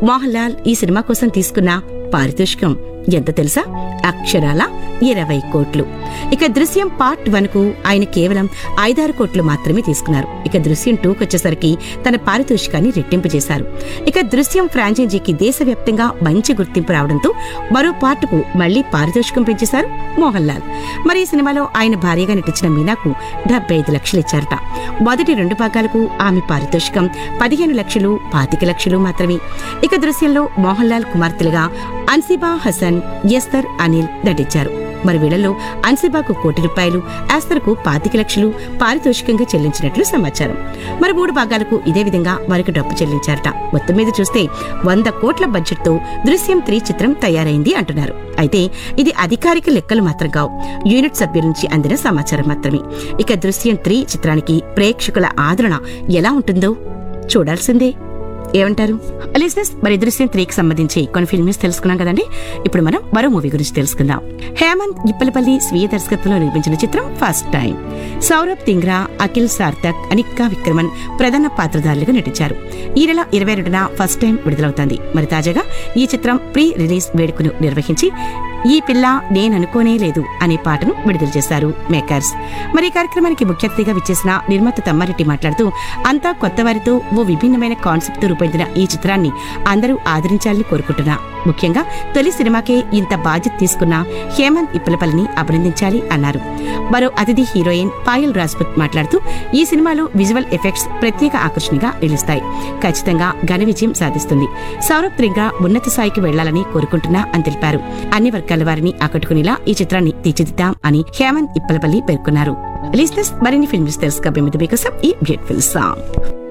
మోహన్ లాల్ ఈ సినిమా కోసం తీసుకున్న పారితోషికం ఎంత తెలుసా అక్షరాల ఇరవై కోట్లు ఇక దృశ్యం పార్ట్ వన్ కు ఆయన కేవలం ఐదారు కోట్లు మాత్రమే తీసుకున్నారు ఇక దృశ్యం టూకి వచ్చేసరికి తన పారితోషికాన్ని రెట్టింపు చేశారు ఇక దృశ్యం ఫ్రాంచైజీకి దేశవ్యాప్తంగా మంచి గుర్తింపు రావడంతో మరో పార్ట్ కు మళ్లీ పారితోషికం పెంచేశారు మోహన్ లాల్ మరి ఈ సినిమాలో ఆయన భార్యగా నటించిన మీనాకు డెబ్బై ఐదు లక్షలు ఇచ్చారట మొదటి రెండు భాగాలకు ఆమె పారితోషికం పదిహేను లక్షలు పాతిక లక్షలు మాత్రమే ఇక దృశ్యంలో మోహన్ లాల్ కుమార్తెలుగా అన్సిబా హసన్ ఎస్తర్ అనిల్ నటించారు మరి వీళ్ళలో అన్సిబాకు కోటి రూపాయలు ఆస్తర్కు పాతిక లక్షలు పారితోషికంగా చెల్లించినట్లు సమాచారం మరి మూడు భాగాలకు ఇదే విధంగా వారికి డబ్బు చెల్లించారట మొత్తం మీద చూస్తే వంద కోట్ల బడ్జెట్తో దృశ్యం త్రీ చిత్రం తయారైంది అంటున్నారు అయితే ఇది అధికారిక లెక్కలు మాత్రం కావు యూనిట్ సభ్యుల నుంచి అందిన సమాచారం మాత్రమే ఇక దృశ్యం త్రీ చిత్రానికి ప్రేక్షకుల ఆదరణ ఎలా ఉంటుందో చూడాల్సిందే ఏమంటారు లిజినెస్ మరి దృశ్యం త్రీకి సంబంధించి కొన్ని ఫిల్మ్స్ తెలుసుకున్నాం కదండి ఇప్పుడు మనం మరో మూవీ గురించి తెలుసుకుందాం హేమంత్ ఇప్పలపల్లి స్వీయ దర్శకత్వంలో నిర్మించిన చిత్రం ఫస్ట్ టైం సౌరభ్ తింగ్రా అఖిల్ సార్థక్ అనిక్కా విక్రమన్ ప్రధాన పాత్రధారులుగా నటించారు ఈ నెల ఇరవై రెండున ఫస్ట్ టైం విడుదలవుతోంది మరి తాజాగా ఈ చిత్రం ప్రీ రిలీజ్ వేడుకను నిర్వహించి ఈ పిల్ల నేననుకోనే లేదు అనే పాటను విడుదల చేశారు మేకర్స్ మరి ఈ కార్యక్రమానికి ముఖ్య అతిథిగా విచ్చేసిన నిర్మాత తమ్మారెడ్డి మాట్లాడుతూ అంతా కొత్త వారితో ఓ విభిన్నమైన కాన్సెప్ట్ తో రూపొందిన ఈ చిత్రాన్ని అందరూ ఆదరించాలని కోరుకుంటున్నా ముఖ్యంగా తొలి సినిమాకే ఇంత బాధ్యత తీసుకున్న హేమంత్ ఇప్పలపల్లిని అభినందించాలి అన్నారు మరో అతిథి హీరోయిన్ పాయల్ రాజ్పుత్ మాట్లాడుతూ ఈ సినిమాలో విజువల్ ఎఫెక్ట్స్ ప్రత్యేక ఆకర్షణగా నిలుస్తాయి ఖచ్చితంగా ఘన విజయం సాధిస్తుంది సౌరభ్ త్రిగా ఉన్నత స్థాయికి వెళ్లాలని కోరుకుంటున్నా అని తెలిపారు అన్ని వర్గాల వారిని ఆకట్టుకునేలా ఈ చిత్రాన్ని తీర్చిదిద్దాం అని హేమంత్ ఇప్పలపల్లి పేర్కొన్నారు లిస్నెస్ మరిన్ని ఫిల్మ్స్ తెలుసుకోబోయే ముందు మీకోసం ఈ బ్యూటిఫుల్ సాంగ్